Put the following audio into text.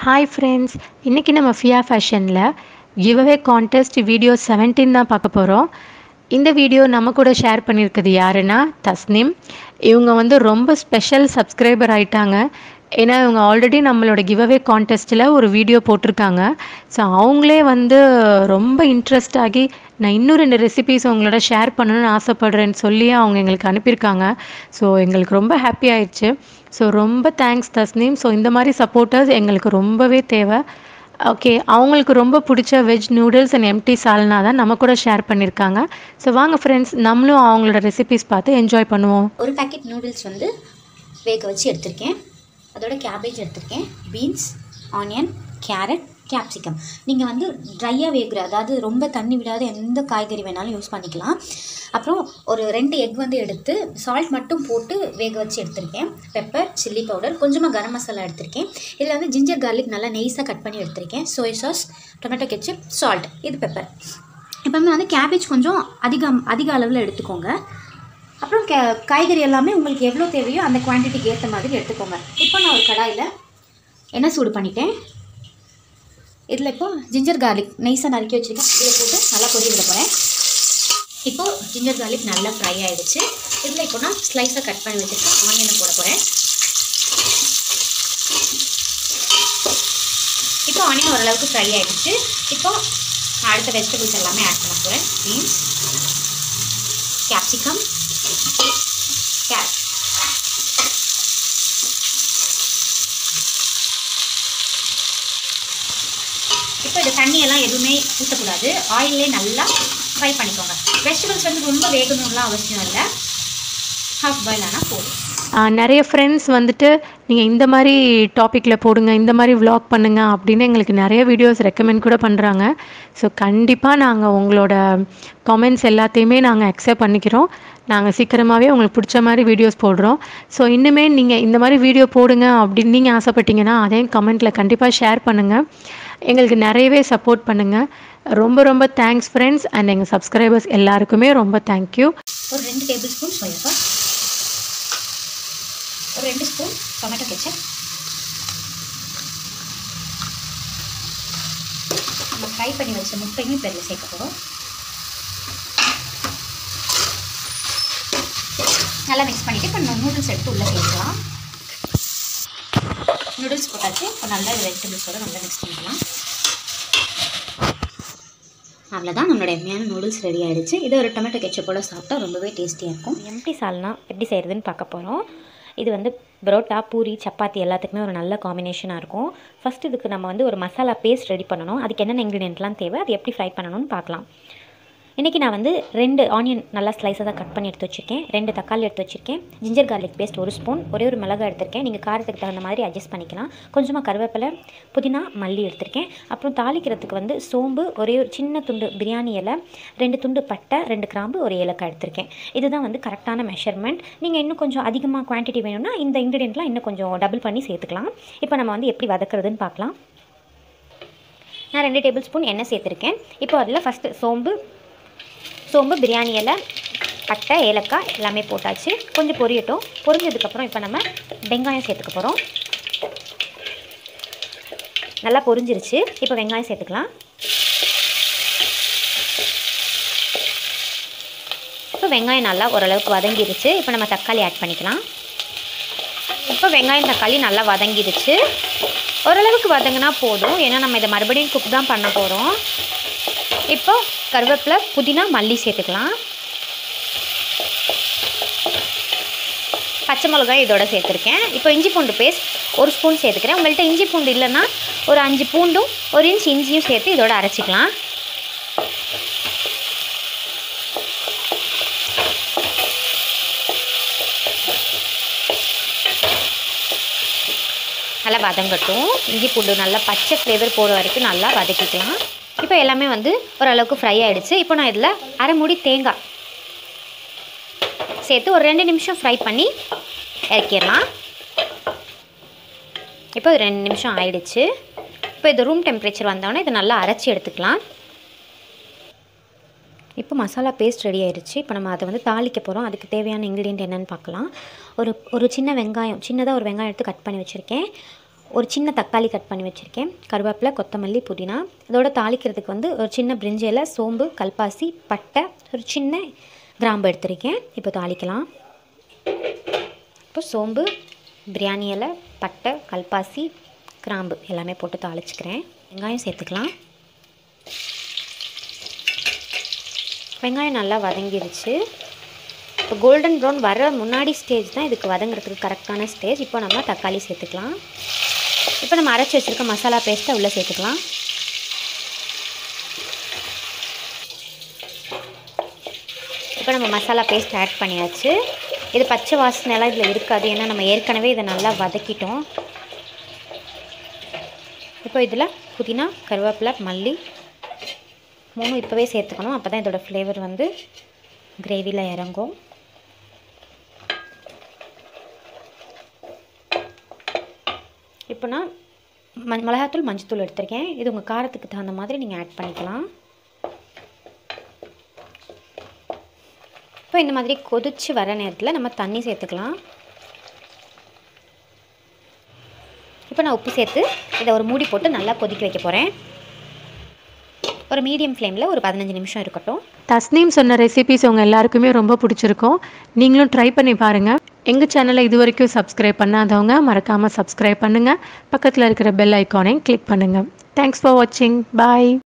hi friends இன்றைக்கி நம்ம Fia ஃபேஷனில் கிவ்அவே கான்டெஸ்ட் வீடியோ 17 தான் பார்க்க போகிறோம் இந்த வீடியோ நம்ம கூட ஷேர் பண்ணியிருக்குது யாருன்னா தஸ்னிம் இவங்க வந்து ரொம்ப ஸ்பெஷல் சப்ஸ்கிரைபர் ஆயிட்டாங்க ஏன்னா இவங்க ஆல்ரெடி நம்மளோட கிவ்அவே கான்டெஸ்ட்டில் ஒரு வீடியோ போட்டிருக்காங்க ஸோ அவங்களே வந்து ரொம்ப இன்ட்ரெஸ்ட் ஆகி நான் இன்னும் ரெண்டு ரெசிபிஸ் உங்களோட ஷேர் பண்ணணும்னு ஆசைப்பட்றேன்னு சொல்லி அவங்க எங்களுக்கு அனுப்பியிருக்காங்க ஸோ எங்களுக்கு ரொம்ப ஹாப்பி ஆயிடுச்சு ஸோ ரொம்ப தேங்க்ஸ் தஸ்னீம் ஸோ இந்த மாதிரி சப்போர்ட்டர்ஸ் எங்களுக்கு ரொம்பவே தேவை ஓகே அவங்களுக்கு ரொம்ப பிடிச்ச veg noodles and empty salna தான் நம்ம கூட ஷேர் பண்ணியிருக்காங்க ஸோ வாங்க ஃப்ரெண்ட்ஸ் நம்மளும் அவங்களோட ரெசிபிஸ் பார்த்து என்ஜாய் பண்ணுவோம் ஒரு பேக்கெட் நூடுல்ஸ் வந்து வேக வச்சு எடுத்திருக்கேன் அதோட கேபேஜ் எடுத்திருக்கேன் பீன்ஸ் ஆனியன் கேரட் கேப்சிகம் நீங்கள் வந்து ட்ரையாக வேகுற அதாவது ரொம்ப தண்ணி விடாத எந்த காய்கறி வேணாலும் யூஸ் பண்ணிக்கலாம் அப்புறம் ஒரு ரெண்டு எக் வந்து எடுத்து சால்ட் மட்டும் போட்டு வேக வச்சு எடுத்திருக்கேன் பெப்பர் சில்லி பவுடர் கொஞ்சமாக கரம் மசாலா எடுத்திருக்கேன் இதில் வந்து ஜிஞ்சர் கார்லிக் நல்லா நெய்ஸாக கட் பண்ணி எடுத்திருக்கேன் soy sauce tomato ketchup salt இது பெப்பர் எப்பவுமே வந்து கேபேஜ் கொஞ்சம் அதிகம் அதிக அளவில் எடுத்துக்கோங்க அப்புறம் கே காய்கறி எல்லாமே உங்களுக்கு எவ்வளோ தேவையோ அந்த குவான்டிட்டிக்கு ஏற்ற மாதிரி எடுத்துக்கோங்க இப்போ நான் ஒரு கடாயில் எண்ணெய் சூடு பண்ணிட்டேன் இதில் இப்போ ஜிஞ்சர் கார்லிக் நைஸாக நறுக்கி வச்சுருக்கேன் இதில் போட்டு நல்லா கொதி விட போகிறேன் இப்போ ஜிஞ்சர் கார்லிக் நல்லா ஃப்ரை ஆகிடுச்சு இதில் இப்போ நான் ஸ்லைஸாக கட் பண்ணி வச்சுருக்கேன் ஆனியனை போட போகிறேன் இப்போ ஆனியன் ஓரளவுக்கு ஃப்ரை ஆகிடுச்சு இப்போ நான் அடுத்த வெஜிடபிள்ஸ் எல்லாமே ஆட் பண்ண போகிறேன் பீன்ஸ் கேப்சிகம் கேரட் இப்போ இது தண்ணியெல்லாம் எதுவுமே ஊற்றக்கூடாது ஆயிலே நல்லா ஃப்ரை பண்ணிக்கோங்க வெஜிடபிள்ஸ் வந்து ரொம்ப வேகணும்லாம் அவசியம் இல்லை ஹாஃப் பாயில் ஆனால் போதும் ஆஹ் நிறைய ஃப்ரெண்ட்ஸ் வந்துட்டு நீங்கள் இந்த மாதிரி டாப்பிக்கில் போடுங்க இந்த மாதிரி vlog பண்ணுங்க அப்படின்னு எங்களுக்கு நிறைய வீடியோஸ் ரெக்கமெண்ட் கூட பண்ணுறாங்க ஸோ கண்டிப்பாக நாங்கள் உங்களோட கமெண்ட்ஸ் எல்லாத்தையுமே நாங்கள் அக்செப்ட் பண்ணிக்கிறோம் நாங்கள் சீக்கிரமாகவே உங்களுக்கு பிடிச்ச மாதிரி வீடியோஸ் போடுறோம் ஸோ இன்னுமே நீங்கள் இந்த மாதிரி வீடியோ போடுங்க அப்படின்னு நீங்கள் ஆசைப்பட்டீங்கன்னா அதையும் கமெண்ட்டில் கண்டிப்பாக ஷேர் பண்ணுங்கள் எங்களுக்கு நிறையவே சப்போர்ட் பண்ணுங்கள் ரொம்ப ரொம்ப தேங்க்ஸ் ஃப்ரெண்ட்ஸ் அண்ட் எங்கள் சப்ஸ்கிரைபர்ஸ் எல்லாருக்குமே ரொம்ப தேங்க்யூ ஒரு ரெண்டு டேபிள் ஸ்பூன் சோயா சாஸ் ஒரு ரெண்டு ஸ்பூன் டொமேட்டோ கெச்சப் நம்ம ஃப்ரை பண்ணி வச்ச முட்டையும் இப்போ இதில் சேர்க்க போகிறோம் நல்லா மிக்ஸ் பண்ணிவிட்டு இப்போ நூடுல்ஸ் எடுத்து உள்ளே சேர்க்கலாம் நூடுல்ஸ் போட்டாச்சு இப்போ நல்லா வெஜிடபிள்ஸோட நல்லா மிக்ஸ் பண்ணிக்கலாம் அவ்வளோதான் நம்மளோட எம்மையான நூடுல்ஸ் ரெடி ஆகிடுச்சு இது ஒரு டொமேட்டோ கெச்சப்போட சாப்பிட்டா ரொம்பவே டேஸ்டியாக இருக்கும் எம்டி சால்னா எப்படி செய்கிறதுன்னு பார்க்க போகிறோம் இது வந்து பரோட்டா பூரி சப்பாத்தி எல்லாத்துக்குமே ஒரு நல்ல காம்பினேஷனாக இருக்கும் ஃபஸ்ட் இதுக்கு நம்ம வந்து ஒரு மசாலா பேஸ்ட் ரெடி பண்ணணும் அதுக்கு என்னென்ன இன்க்ரீடியன்ட்லாம் தேவை அது எப்படி ஃப்ரை பண்ணணும்னு பார்க்கலாம் இன்றைக்கி நான் வந்து ரெண்டு ஆனியன் நல்லா ஸ்லைஸாக தான் கட் பண்ணி எடுத்து வச்சுருக்கேன் ரெண்டு தக்காளி எடுத்து வச்சுருக்கேன் ஜிஞ்சர் கார்லிக் பேஸ்ட் ஒரு ஸ்பூன் ஒரே ஒரு மிளகாய் எடுத்திருக்கேன் நீங்கள் காரத்துக்கு தகுந்த மாதிரி அட்ஜஸ்ட் பண்ணிக்கலாம் கொஞ்சமாக கருவேப்பிலை புதினா மல்லி எடுத்திருக்கேன் அப்புறம் தாளிக்கிறதுக்கு வந்து சோம்பு ஒரே ஒரு சின்ன துண்டு பிரியாணி இலை ரெண்டு துண்டு பட்டை ரெண்டு கிராம்பு ஒரு ஏலக்காய் எடுத்திருக்கேன் இதுதான் வந்து கரெக்டான மெஷர்மெண்ட் நீங்கள் இன்னும் கொஞ்சம் அதிகமாக குவான்டிட்டி வேணும்னா இந்த இன்க்ரீடியண்ட்லாம் இன்னும் கொஞ்சம் டபுள் பண்ணி சேர்த்துக்கலாம் இப்போ நம்ம வந்து எப்படி வதக்குறதுன்னு பார்க்கலாம் நான் ரெண்டு டேபிள் ஸ்பூன் எண்ணெய் சேர்த்துருக்கேன் இப்போ அதில் ஃபஸ்ட்டு சோம்பு சோம்பு பிரியாணி இலை பட்டை ஏலக்காய் எல்லாமே போட்டாச்சு கொஞ்சம் பொரியட்டும் பொரிஞ்சதுக்கப்புறம் இப்போ நம்ம வெங்காயம் சேர்த்துக்க போகிறோம் நல்லா பொரிஞ்சிருச்சு இப்போ வெங்காயம் சேர்த்துக்கலாம் இப்போ வெங்காயம் நல்லா ஓரளவுக்கு வதங்கிருச்சு இப்போ நம்ம தக்காளி ஆட் பண்ணிக்கலாம் இப்போ வெங்காயம் தக்காளி நல்லா வதங்கிருச்சு ஓரளவுக்கு வதங்கினா போதும் ஏன்னா நம்ம இதை மறுபடியும் குக் தான் பண்ண போகிறோம் இப்போ கருவேப்பிலை புதினா மல்லி சேர்த்துக்கலாம் பச்சை மிளகாய் இதோட சேர்த்துருக்கேன் இப்போ இஞ்சி பூண்டு பேஸ்ட் ஒரு ஸ்பூன் சேர்த்துக்கிறேன் உங்கள்கிட்ட இஞ்சி பூண்டு இல்லைன்னா ஒரு அஞ்சு பூண்டும் ஒரு இன்ச் இஞ்சியும் சேர்த்து இதோட அரைச்சிக்கலாம் நல்லா வதங்கட்டும் இஞ்சி பூண்டு நல்லா பச்சை ஃப்ளேவர் போகிற வரைக்கும் நல்லா வதக்கிக்கலாம் இப்போ எல்லாமே வந்து ஓரளவுக்கு ஃப்ரை ஆகிடுச்சு இப்போ நான் இதில் அரை மூடி தேங்காய் சேர்த்து ஒரு ரெண்டு நிமிஷம் ஃப்ரை பண்ணி இறக்கிடலாம் இப்போ இது ரெண்டு நிமிஷம் ஆயிடுச்சு இப்போ இது ரூம் டெம்பரேச்சர் வந்தோடனே இதை நல்லா அரைச்சி எடுத்துக்கலாம் இப்போ மசாலா பேஸ்ட் ரெடி ஆயிடுச்சு இப்போ நம்ம அதை வந்து தாளிக்க போகிறோம் அதுக்கு தேவையான இன்க்ரீடியன்ட் என்னென்னு பார்க்கலாம் ஒரு ஒரு சின்ன வெங்காயம் சின்னதாக ஒரு வெங்காயம் எடுத்து கட் பண்ணி வச்சுருக்கேன் ஒரு சின்ன தக்காளி கட் பண்ணி வச்சுருக்கேன் கருவேப்பிலை கொத்தமல்லி புதினா இதோட தாளிக்கிறதுக்கு வந்து ஒரு சின்ன பிரிஞ்சி இலை சோம்பு கல்பாசி பட்டை ஒரு சின்ன கிராம்பு எடுத்திருக்கேன் இப்போ தாளிக்கலாம் இப்போ சோம்பு பிரியாணி இலை பட்டை கல்பாசி கிராம்பு எல்லாமே போட்டு தாளிச்சுக்கிறேன் வெங்காயம் சேர்த்துக்கலாம் வெங்காயம் நல்லா வதங்கிருச்சு இப்போ கோல்டன் ப்ரௌன் வர முன்னாடி ஸ்டேஜ் தான் இதுக்கு வதங்குறதுக்கு கரெக்டான ஸ்டேஜ் இப்போ நம்ம தக்காளி சேர்த்துக்கலாம் இப்போ நம்ம அரைச்சி வச்சுருக்க மசாலா பேஸ்ட்டை உள்ளே சேர்த்துக்கலாம் இப்போ நம்ம மசாலா பேஸ்ட் ஆட் பண்ணியாச்சு இது பச்சை வாசனைலாம் இதில் இருக்காது ஏன்னா நம்ம ஏற்கனவே இதை நல்லா வதக்கிட்டோம் இப்போ இதில் புதினா கருவேப்பிலை மல்லி மூணும் இப்போவே சேர்த்துக்கணும் அப்போ தான் இதோட ஃப்ளேவர் வந்து கிரேவியில் இறங்கும் இப்போ நான் ம மிளகாத்தூள் மஞ்சத்தூள் எடுத்திருக்கேன் இது உங்கள் காரத்துக்கு தகுந்த மாதிரி நீங்கள் ஆட் பண்ணிக்கலாம் இப்போ இந்த மாதிரி கொதிச்சு வர நேரத்தில் நம்ம தண்ணி சேர்த்துக்கலாம் இப்போ நான் உப்பு சேர்த்து இதை ஒரு மூடி போட்டு நல்லா கொதிக்க வைக்க போகிறேன் ஒரு மீடியம் ஃப்ளேமில் ஒரு பதினஞ்சு நிமிஷம் இருக்கட்டும் தஸ்னீம் சொன்ன ரெசிபிஸ் உங்கள் எல்லாருக்குமே ரொம்ப பிடிச்சிருக்கும் நீங்களும் ட்ரை பண்ணி பாருங்கள் எங்கள் சேனலை இது வரைக்கும் சப்ஸ்கிரைப் பண்ணாதவங்க மறக்காமல் சப்ஸ்கிரைப் பண்ணுங்கள் பக்கத்தில் இருக்கிற பெல் ஐக்கானையும் கிளிக் பண்ணுங்கள் தேங்க்ஸ் ஃபார் வாட்சிங் பாய்